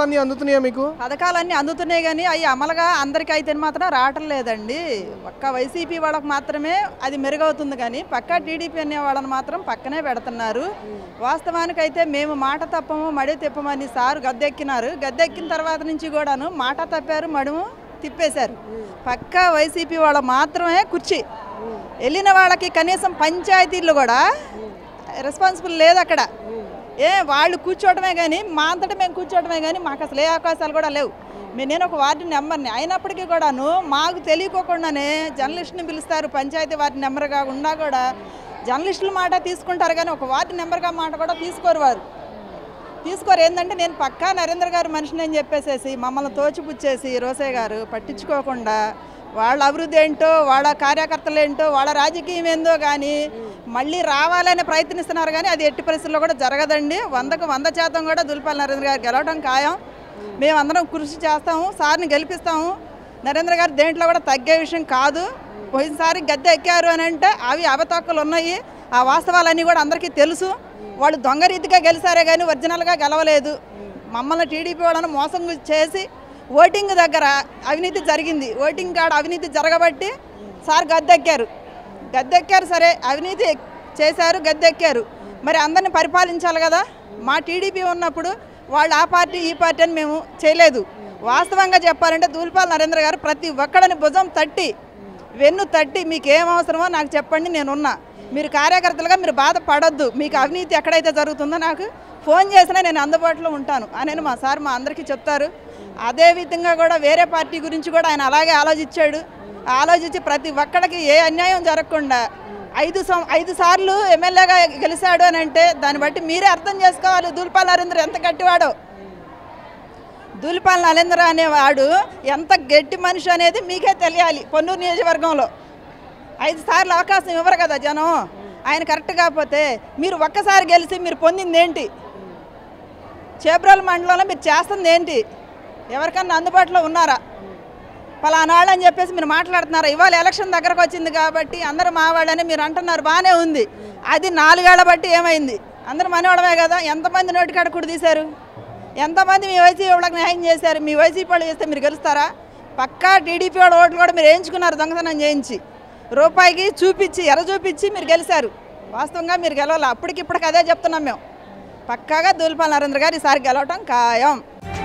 పథకాలన్నీ అందుతున్నాయా మీకు పథకాలన్నీ అందుతున్నాయి కానీ అవి అమలుగా అందరికీ అయితే మాత్రం రావటం లేదండి ఒక్క వైసీపీ వాళ్ళకి మాత్రమే అది మెరుగవుతుంది కానీ పక్క టీడీపీ అనే వాళ్ళని మాత్రం పక్కనే పెడుతున్నారు వాస్తవానికి అయితే మేము మాట తప్పము మడి తిప్పమని సారు గద్దెక్కినారు గద్దెక్కిన తర్వాత నుంచి కూడాను మాట తప్పారు మడుము తిప్పేశారు పక్క వైసీపీ వాళ్ళ మాత్రమే కుర్చీ వెళ్ళిన వాళ్ళకి కనీసం పంచాయతీలు కూడా రెస్పాన్సిబుల్ లేదు అక్కడ ఏ వాళ్ళు కూర్చోవడమే కానీ మా అంతటా మేము కూర్చోవడమే కానీ మాకు అసలు ఏ అవకాశాలు కూడా లేవు మీ- నేను ఒక వార్డు నెంబర్ని అయినప్పటికీ కూడాను మాకు తెలియకోకుండానే జర్నలిస్ట్ని పిలుస్తారు పంచాయతీ వార్డు నెంబర్గా ఉన్నా కూడా జర్నలిస్టుల మాట తీసుకుంటారు కానీ ఒక వార్డు నెంబర్గా మాట కూడా తీసుకోరు వారు తీసుకోరు ఏంటంటే నేను పక్కా నరేంద్ర గారు మనిషిని అని చెప్పేసేసి మమ్మల్ని తోచిపుచ్చేసి రోసే గారు పట్టించుకోకుండా వాళ్ళ అభివృద్ధి ఏంటో వాళ్ళ కార్యకర్తలు ఏంటో వాళ్ళ రాజకీయం ఏందో కానీ మళ్ళీ రావాలని ప్రయత్నిస్తున్నారు కానీ అది ఎట్టి పరిస్థితుల్లో కూడా జరగదండి వందకు వంద శాతం కూడా దుల్పాల్ నరేంద్ర గారు గెలవడం ఖాయం మేమందరం కృషి చేస్తాము సార్ని గెలిపిస్తాము నరేంద్ర గారు దేంట్లో కూడా తగ్గే విషయం కాదు పోయినసారి గద్దె ఎక్కారు అని అంటే అవి అవతక్కులు ఉన్నాయి ఆ వాస్తవాలన్నీ కూడా అందరికీ తెలుసు వాళ్ళు దొంగ రీతిగా గెలిచారే కానీ ఒరిజినల్గా గెలవలేదు మమ్మల్ని టీడీపీ వాళ్ళని మోసం చేసి ఓటింగ్ దగ్గర అవినీతి జరిగింది ఓటింగ్ కాడ అవినీతి జరగబట్టి సార్ గద్దెక్కారు గద్దెక్కారు సరే అవినీతి చేశారు గద్దెక్కారు మరి అందరిని పరిపాలించాలి కదా మా టీడీపీ ఉన్నప్పుడు వాళ్ళు ఆ పార్టీ ఈ పార్టీ అని మేము చేయలేదు వాస్తవంగా చెప్పాలంటే దూల్పాల్ నరేంద్ర గారు ప్రతి ఒక్కడిని భుజం తట్టి వెన్ను తట్టి మీకు ఏం అవసరమో నాకు చెప్పండి నేనున్నా మీరు కార్యకర్తలుగా మీరు బాధపడొద్దు మీకు అవినీతి ఎక్కడైతే జరుగుతుందో నాకు ఫోన్ చేసినా నేను అందుబాటులో ఉంటాను అని మా సార్ మా అందరికీ చెప్తారు అదే విధంగా కూడా వేరే పార్టీ గురించి కూడా ఆయన అలాగే ఆలోచించాడు ఆలోచించి ప్రతి ఒక్కడికి ఏ అన్యాయం జరగకుండా ఐదు సం ఐదు సార్లు ఎమ్మెల్యేగా గెలిచాడు అని అంటే దాన్ని బట్టి మీరే అర్థం చేసుకోవాలి దూల్పాల్ నరేంద్ర ఎంత గట్టివాడో దూలిపాల నరేంద్ర అనేవాడు ఎంత గట్టి మనిషి అనేది మీకే తెలియాలి పొన్నూరు నియోజకవర్గంలో ఐదు సార్లు అవకాశం ఇవ్వరు కదా జనం ఆయన కరెక్ట్ కాకపోతే మీరు ఒక్కసారి గెలిచి మీరు పొందింది ఏంటి చేబ్రోల్ మండలంలో మీరు చేస్తుంది ఏంటి ఎవరికన్నా అందుబాటులో ఉన్నారా పలానాళ్ళు అని చెప్పేసి మీరు మాట్లాడుతున్నారా ఇవాళ ఎలక్షన్ దగ్గరకు వచ్చింది కాబట్టి అందరూ మావాళ్ళని మీరు అంటున్నారు బాగానే ఉంది అది నాలుగేళ్ల బట్టి ఏమైంది అందరూ మనవాడమే కదా ఎంతమంది నోటికాడ కూడా తీశారు ఎంతమంది మీ వైసీపీ వాళ్ళకి న్యాయం చేశారు మీ వైసీపీ వాళ్ళు చేస్తే మీరు గెలుస్తారా పక్కా టీడీపీ వాళ్ళ ఓట్లు కూడా మీరు వేయించుకున్నారు దొంగతనం చేయించి రూపాయికి చూపించి ఎర్ర చూపించి మీరు గెలిచారు వాస్తవంగా మీరు గెలవాలి అప్పటికిప్పటికి అదే చెప్తున్నాం మేము పక్కాగా దూల్పాల్ నరేంద్ర గారు ఈసారి గెలవటం ఖాయం